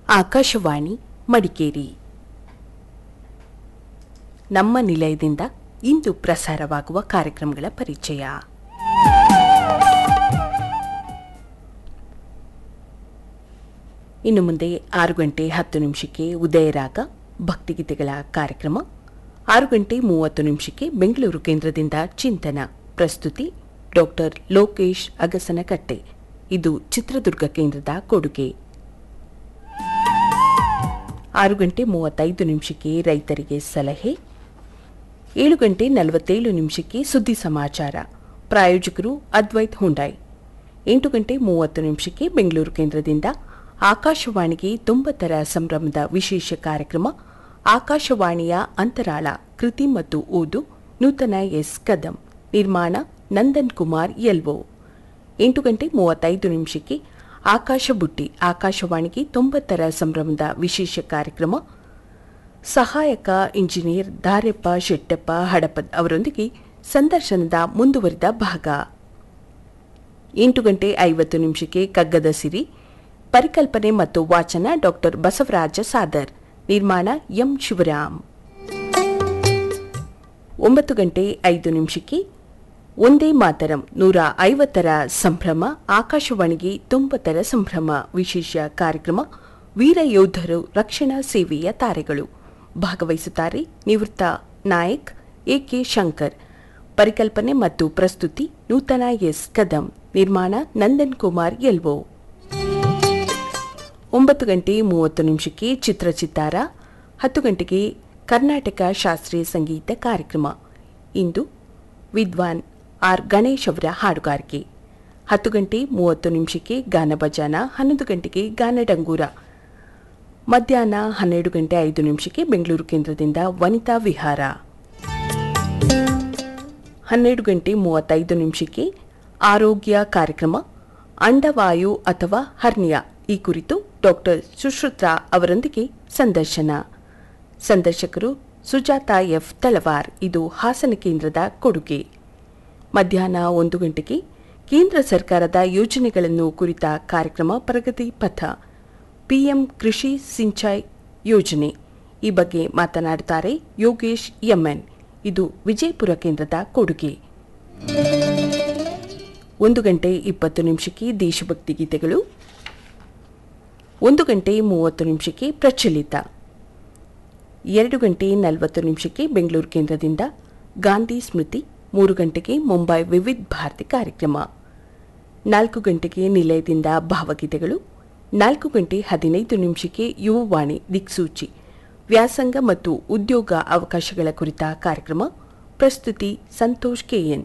ಆಕಾಶವಾಣಿ ಮಡಿಕೇರಿ ನಮ್ಮ ನಿಲಯದಿಂದ ಇಂದು ಪ್ರಸಾರವಾಗುವ ಕಾರ್ಯಕ್ರಮಗಳ ಪರಿಚಯ ಇನ್ನು ಮುಂದೆ ಆರು ಗಂಟೆ ಹತ್ತು ನಿಮಿಷಕ್ಕೆ ಉದಯರಾಗ ಭಕ್ತಿಗೀತೆಗಳ ಕಾರ್ಯಕ್ರಮ ಆರು ಗಂಟೆ ಮೂವತ್ತು ನಿಮಿಷಕ್ಕೆ ಬೆಂಗಳೂರು ಕೇಂದ್ರದಿಂದ ಚಿಂತನ ಪ್ರಸ್ತುತಿ ಡಾಕ್ಟರ್ ಲೋಕೇಶ್ ಅಗಸನಕಟ್ಟೆ ಇದು ಚಿತ್ರದುರ್ಗ ಕೇಂದ್ರದ ಕೊಡುಗೆ ಆರು ಗಂಟೆ ಮೂವತ್ತೈದು ನಿಮಿಷಕ್ಕೆ ರೈತರಿಗೆ ಸಲಹೆ ಏಳು ಗಂಟೆ ನಲವತ್ತೇಳು ನಿಮಿಷಕ್ಕೆ ಸುದ್ದಿ ಸಮಾಚಾರ ಪ್ರಾಯೋಜಕರು ಅದ್ವೈತ್ ಹುಂಡಾಯ್ ಎಂಟು ಗಂಟೆ ಮೂವತ್ತು ನಿಮಿಷಕ್ಕೆ ಬೆಂಗಳೂರು ಕೇಂದ್ರದಿಂದ ಆಕಾಶವಾಣಿಗೆ ತೊಂಬತ್ತರ ಸಂಭ್ರಮದ ವಿಶೇಷ ಕಾರ್ಯಕ್ರಮ ಆಕಾಶವಾಣಿಯ ಅಂತರಾಳ ಕೃತಿ ಮತ್ತು ಓದು ನೂತನ ಎಸ್ ಕದಂ ನಿರ್ಮಾಣ ನಂದನ್ ಕುಮಾರ್ ಎಲ್ವೋ ಎಂಟು ಗಂಟೆ ಮೂವತ್ತೈದು ನಿಮಿಷಕ್ಕೆ ಆಕಾಶ ಬುಟ್ಟಿ ಆಕಾಶವಾಣಿಗೆ ತೊಂಬತ್ತರ ಸಂಭ್ರಮದ ವಿಶೇಷ ಕಾರ್ಯಕ್ರಮ ಸಹಾಯಕ ಇಂಜಿನಿಯರ್ ದಾರೆಪ್ಪ ಶೆಟ್ಟಪ್ಪ ಹಡಪದ್ ಅವರೊಂದಿಗೆ ಸಂದರ್ಶನದ ಮುಂದುವರಿದ ಭಾಗ ಎಂಟು ಗಂಟೆ ಐವತ್ತು ನಿಮಿಷಕ್ಕೆ ಕಗ್ಗದ ಸಿರಿ ಪರಿಕಲ್ಪನೆ ಮತ್ತು ವಾಚನ ಡಾಕ್ಟರ್ ಬಸವರಾಜ ಸಾದರ್ ನಿರ್ಮಾಣ ಎಂ ಶಿವರಾಮ್ ಒಂಬತ್ತು ಗಂಟೆ ಐದು ನಿಮಿಷಕ್ಕೆ ಒಂದೇ ಮಾತರಂ ನೂರ ಐವತ್ತರ ಸಂಭ್ರಮ ಆಕಾಶವಾಣಿಗೆ ತೊಂಬತ್ತರ ಸಂಭ್ರಮ ವಿಶೇಷ ಕಾರ್ಯಕ್ರಮ ವೀರ ಯೋಧರು ರಕ್ಷಣಾ ಸೇವೆಯ ತಾರೆಗಳು ಭಾಗವಹಿಸುತ್ತಾರೆ ನಿವೃತ್ತ ನಾಯಕ್ ಎಕೆ ಶಂಕರ್ ಪರಿಕಲ್ಪನೆ ಮತ್ತು ಪ್ರಸ್ತುತಿ ನೂತನ ಎಸ್ ಕದಂ ನಿರ್ಮಾಣ ನಂದನ್ ಕುಮಾರ್ ಎಲ್ವೋ ಒಂಬತ್ತು ಗಂಟೆ ಮೂವತ್ತು ನಿಮಿಷಕ್ಕೆ ಚಿತ್ರಚಿತ್ತಾರ ಹತ್ತು ಗಂಟೆಗೆ ಕರ್ನಾಟಕ ಶಾಸ್ತ್ರೀಯ ಸಂಗೀತ ಕಾರ್ಯಕ್ರಮ ಇಂದು ವಿದ್ವಾನ್ ಆರ್ ಗಣೇಶ್ ಅವರ ಹಾಡುಗಾರಿಕೆ ಹತ್ತು ಗಂಟೆ ಮೂವತ್ತು ನಿಮಿಷಕ್ಕೆ ಗಾನ ಭಜಾನ ಹನ್ನೊಂದು ಗಂಟೆಗೆ ಗಾನ ಡಂಗೂರ ಮಧ್ಯಾಹ್ನ ಹನ್ನೆರಡು ಗಂಟೆ ಐದು ನಿಮಿಷಕ್ಕೆ ಬೆಂಗಳೂರು ಕೇಂದ್ರದಿಂದ ವನಿತಾ ವಿಹಾರ ಹನ್ನೆರಡು ಗಂಟೆ ಮೂವತ್ತೈದು ನಿಮಿಷಕ್ಕೆ ಆರೋಗ್ಯ ಕಾರ್ಯಕ್ರಮ ಅಂಡವಾಯು ಅಥವಾ ಹರ್ನಿಯಾ ಈ ಕುರಿತು ಡಾಕ್ಟರ್ ಸುಶ್ರುತಾ ಅವರೊಂದಿಗೆ ಸಂದರ್ಶನ ಸಂದರ್ಶಕರು ಸುಜಾತ ಎಫ್ ತಲವಾರ್ ಇದು ಹಾಸನ ಕೇಂದ್ರದ ಕೊಡುಗೆ ಮಧ್ಯಾಹ್ನ ಒಂದು ಗಂಟೆಗೆ ಕೇಂದ್ರ ಸರ್ಕಾರದ ಯೋಜನೆಗಳನ್ನು ಕುರಿತ ಕಾರ್ಯಕ್ರಮ ಪ್ರಗತಿ ಪಥ ಪಿಎಂ ಕೃಷಿ ಸಿಂಚಾಯಿ ಯೋಜನೆ ಈ ಬಗ್ಗೆ ಮಾತನಾಡುತ್ತಾರೆ ಯೋಗೇಶ್ ಎಂಎನ್ ಇದು ವಿಜಯಪುರ ಕೇಂದ್ರದ ಕೊಡುಗೆ ಒಂದು ಗಂಟೆ ಇಪ್ಪತ್ತು ನಿಮಿಷಕ್ಕೆ ದೇಶಭಕ್ತಿ ಗೀತೆಗಳು ಒಂದು ಗಂಟೆ ಮೂವತ್ತು ನಿಮಿಷಕ್ಕೆ ಪ್ರಚಲಿತ ಎರಡು ಗಂಟೆ ನಲವತ್ತು ನಿಮಿಷಕ್ಕೆ ಬೆಂಗಳೂರು ಕೇಂದ್ರದಿಂದ ಗಾಂಧಿ ಸ್ಮೃತಿ ಮೂರು ಗಂಟೆಗೆ ಮುಂಬೈ ವಿವಿಧ ಭಾರತಿ ಕಾರ್ಯಕ್ರಮ ನಾಲ್ಕು ಗಂಟೆಗೆ ನಿಲಯದಿಂದ ಭಾವಗೀತೆಗಳು ನಾಲ್ಕು ಗಂಟೆ ಹದಿನೈದು ನಿಮಿಷಕ್ಕೆ ಯುವವಾಣಿ ದಿಕ್ಸೂಚಿ ವ್ಯಾಸಂಗ ಮತ್ತು ಉದ್ಯೋಗ ಅವಕಾಶಗಳ ಕುರಿತ ಕಾರ್ಯಕ್ರಮ ಪ್ರಸ್ತುತಿ ಸಂತೋಷ್ ಕೆಎನ್